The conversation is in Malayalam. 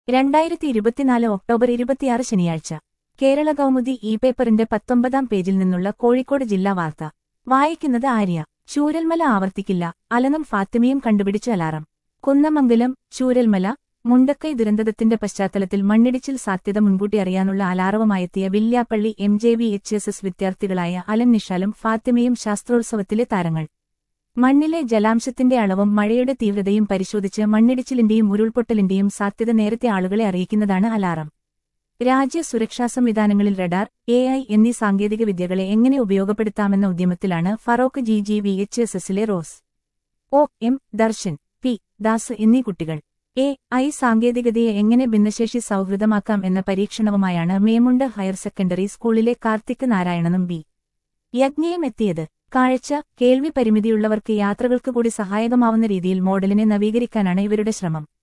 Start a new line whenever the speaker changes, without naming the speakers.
രണ്ടായിരത്തി ഇരുപത്തിനാല് ഒക്ടോബർ ഇരുപത്തിയാറ് ശനിയാഴ്ച കേരള കൗമുദി ഇ പേപ്പറിന്റെ പത്തൊമ്പതാം പേജിൽ നിന്നുള്ള കോഴിക്കോട് ജില്ലാ വാർത്ത വായിക്കുന്നത് ആര്യ ചൂരൽമല ആവർത്തിക്കില്ല അലനും ഫാത്തിമയും കണ്ടുപിടിച്ച അലാറം കുന്നമംഗലം ചൂരൽമല മുണ്ടക്കൈ ദുരന്തത്തിന്റെ പശ്ചാത്തലത്തിൽ മണ്ണിടിച്ചിൽ സാധ്യത മുൻകൂട്ടി അറിയാനുള്ള അലാറവുമായെത്തിയ Villiappally M J V H S S വിദ്യാർത്ഥികളായ അലൻ നിഷാലും ഫാത്തിമയും ശാസ്ത്രോത്സവത്തിലെ താരങ്ങൾ മണ്ണിലെ ജലാംശത്തിന്റെ അളവും മഴയുടെ തീവ്രതയും പരിശോധിച്ച് മണ്ണിടിച്ചിലിന്റെയും ഉരുൾപൊട്ടലിന്റെയും സാധ്യത നേരത്തെ ആളുകളെ അറിയിക്കുന്നതാണ് അലാറം രാജ്യ സുരക്ഷാ സംവിധാനങ്ങളിൽ റഡാർ എ ഐ എന്നീ സാങ്കേതിക വിദ്യകളെ എങ്ങനെ ഉപയോഗപ്പെടുത്താമെന്ന ഉദ്യമത്തിലാണ് Feroke G G V H S എസിലെ Rose O M Darshan P Das എന്നീ കുട്ടികൾ എ ഐ സാങ്കേതികതയെ എങ്ങനെ ഭിന്നശേഷി സൗഹൃദമാക്കാം എന്ന പരീക്ഷണവുമായാണ് മേമുണ്ട് ഹയർ സെക്കൻഡറി സ്കൂളിലെ കാർത്തിക് നാരായണനും ബി യജ്ഞയും എത്തിയത് കാഴ്ച കേൾവി പരിമിതിയുള്ളവർക്ക് യാത്രകൾക്ക് കൂടി സഹായകമാവുന്ന രീതിയിൽ മോഡലിനെ നവീകരിക്കാനാണ് ഇവരുടെ ശ്രമം